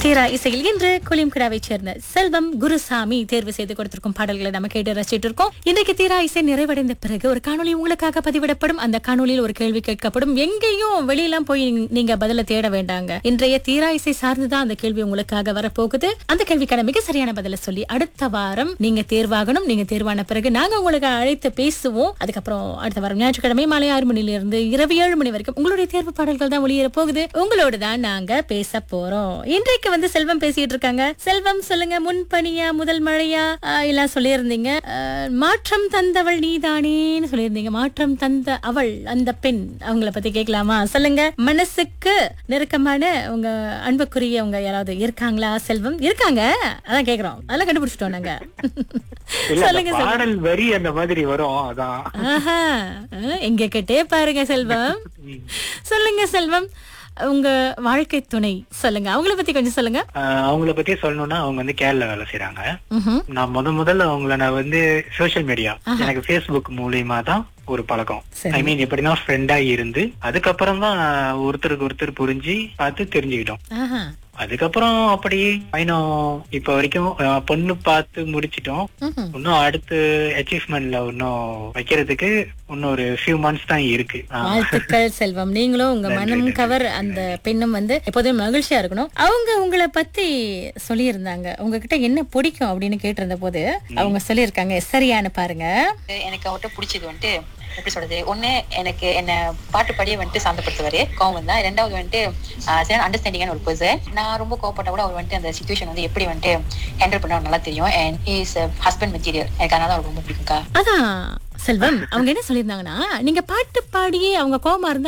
தீரா இசையில் இன்று குளிம்கிடாவை சேர்ந்த செல்வம் குருசாமி தேர்வு செய்து கொடுத்திருக்கும் பாடல்களை நம்ம கேட்டு ரசிச்சிட்டு இருக்கோம் இன்றைக்கு தீரா இசை நிறைவடைந்த பிறகு ஒரு காணொளி உங்களுக்காக பதிவிடப்படும் அந்த காணொளியில் ஒரு கேள்வி கேட்கப்படும் எங்கேயும் வெளியெல்லாம் போய் நீங்க பதில தேட வேண்டாங்க இன்றைய தீரா இசை சார்ந்துதான் அந்த கேள்வி உங்களுக்காக வரப்போகுது அந்த கேள்விக்கான மிக சரியான பதில சொல்லி அடுத்த வாரம் நீங்க தேர்வாகணும் நீங்க தேர்வான பிறகு நாங்க உங்களுக்கு அழைத்து பேசுவோம் அதுக்கப்புறம் அடுத்த வாரம் ஞாயிற்றுக்கிழமை மாலை ஆறு மணில இருந்து இரவு ஏழு மணி வரைக்கும் உங்களுடைய தேர்வு பாடல்கள் தான் ஒளியேற போகுது உங்களோட தான் நாங்க பேச போறோம் இன்றைக்கு வந்து செல்வம் பேசிட்டு இருக்காங்க செல்வம் சொல்லுங்க முன்பனியா முதல் மழையா ஆஹ், எல்லாம் சொல்லியிருந்தீங்க ஆஹ், மாற்றம் தந்தவள் நீதானேன்னு சொல்லியிருந்தீங்க மாற்றம் தந்த அவள் அந்த பெண் அவங்கள பத்தி கேட்கலாமா சொல்லுங்க மனசுக்கு நெருக்கமான உங்க அன்புக்குரியவங்க யாராவது இருக்காங்களா செல்வம் இருக்காங்க அதான் கேக்குறோம் அதெல்லாம் கண்டுபிடிச்சிட்டோம் நாங்க இல்ல அந்த சொல்லுங்க செல்வம் பாடல் வரி அந்த மாதிரி வரும் அதான் ஆஹா ஆஹ், எங்க கிட்டே பாருங்க செல்வம் சொல்லுங்க செல்வம் உங்க வாழ்க்கை துணை சொல்லுங்க அவங்கள பத்தி கொஞ்சம் சொல்லுங்க ஆஹ் அவங்கள பத்தி சொல்லணும்னா அவங்க வந்து கேரளா வேலை செய்றாங்க ம்ஹும். நான் முத முதல்ல அவங்கள நான் வந்து சோஷியல் மீடியா எனக்கு ஃபேஸ்புக் மூலியமா தான் ஒரு பழக்கம் சரி. ஐ மீன் எப்படின்னா ஃப்ரெண்டா இருந்து அதுக்கப்புறம் தான் ஒருத்தருக்கு ஒருத்தர் புரிஞ்சு பார்த்து தெரிஞ்சுக்கிட்டோம் ஆஹா. அதுக்கப்புறம் அப்படி பயணம் இப்ப வரைக்கும் ஆஹ் பொண்ணு பார்த்து முடிச்சிட்டோம் ம்ஹும். இன்னும் அடுத்து அச்சீவ்மெண்ட்ல இன்னும் வைக்கிறதுக்கு இன்னும் ஒரு ஃபியூ மந்த்ஸ் தான் இருக்கு ஆஹ் வாழ்த்துக்கள் செல்வம் நீங்களும் உங்க மனம் கவர் அந்த பெண்ணும் வந்து எப்போதும் மகிழ்ச்சியா இருக்கணும் அவங்க உங்களை பத்தி சொல்லியிருந்தாங்க உங்ககிட்ட என்ன பிடிக்கும் அப்படின்னு கேட்டிருந்த போது அவங்க சொல்லியிருக்காங்க சரியான பாருங்க எனக்கு அவர்கிட்ட பிடிச்சது வந்துட்டு எப்படி சொல்றது ஒண்ணு எனக்கு என்ன பாட்டு பாடியே வந்துட்டு சாந்தப்படுத்துவாரு கோவம் தான் ரெண்டாவது வந்துட்டு ஆஹ், சரியான அண்டர்ஸ்டாண்டிங்கான ஒரு பர்சன் நான் ரொம்ப கோவப்பட்ட கூட அவர் வந்துட்டு அந்த சுச்சுவேஷன் வந்து எப்படி வந்துட்டு ஹேண்டில் பண்ண நல்லா தெரியும் அண்ட் இஸ் ஹஸ்பண்ட் மெட்டீரியல் எனக்கு அதனால அவர் ரொம்ப பிடிக்கும்க்கா அதான் செல்வம் அவங்க என்ன சொல்லியிருந்தாங்கன்னா நீங்க பாட்டு பாடியே அவங்க கோவமா இருந்தா